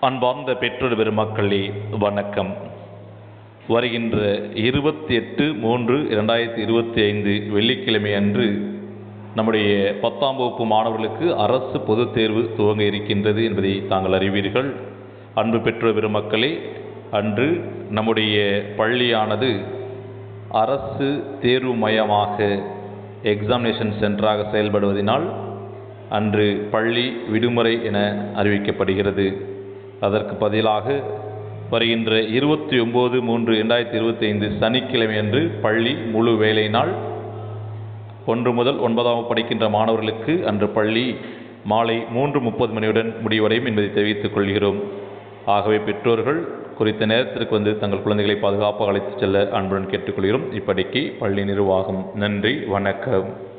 அன்பார்ந்த பெற்றோர் பெருமக்களே வணக்கம் வருகின்ற இருபத்தி எட்டு மூன்று இரண்டாயிரத்தி இருபத்தி ஐந்து வெள்ளிக்கிழமை அன்று நம்முடைய பத்தாம் வகுப்பு மாணவர்களுக்கு அரசு பொதுத் தேர்வு துவங்க இருக்கின்றது என்பதை தாங்கள் அறிவீர்கள் அன்பு பெற்றோர் பெருமக்களே அன்று நம்முடைய பள்ளியானது அரசு தேர்வு மையமாக எக்ஸாமினேஷன் சென்டராக செயல்படுவதனால் அன்று பள்ளி விடுமுறை என அறிவிக்கப்படுகிறது அதற்கு பதிலாக வருகின்ற இருபத்தி ஒம்பது மூன்று இரண்டாயிரத்தி இருபத்தி ஐந்து சனிக்கிழமை அன்று பள்ளி முழு வேலை நாள் ஒன்று முதல் ஒன்பதாம் படிக்கின்ற மாணவர்களுக்கு அன்று பள்ளி மாலை மூன்று முப்பது மணியுடன் முடிவடையும் என்பதை தெரிவித்துக் கொள்கிறோம் ஆகவே பெற்றோர்கள் குறித்த நேரத்திற்கு வந்து தங்கள் குழந்தைகளை பாதுகாப்பாக அழைத்துச் செல்ல அன்புடன் கேட்டுக்கொள்கிறோம் இப்படிக்கு பள்ளி நிர்வாகம் நன்றி வணக்கம்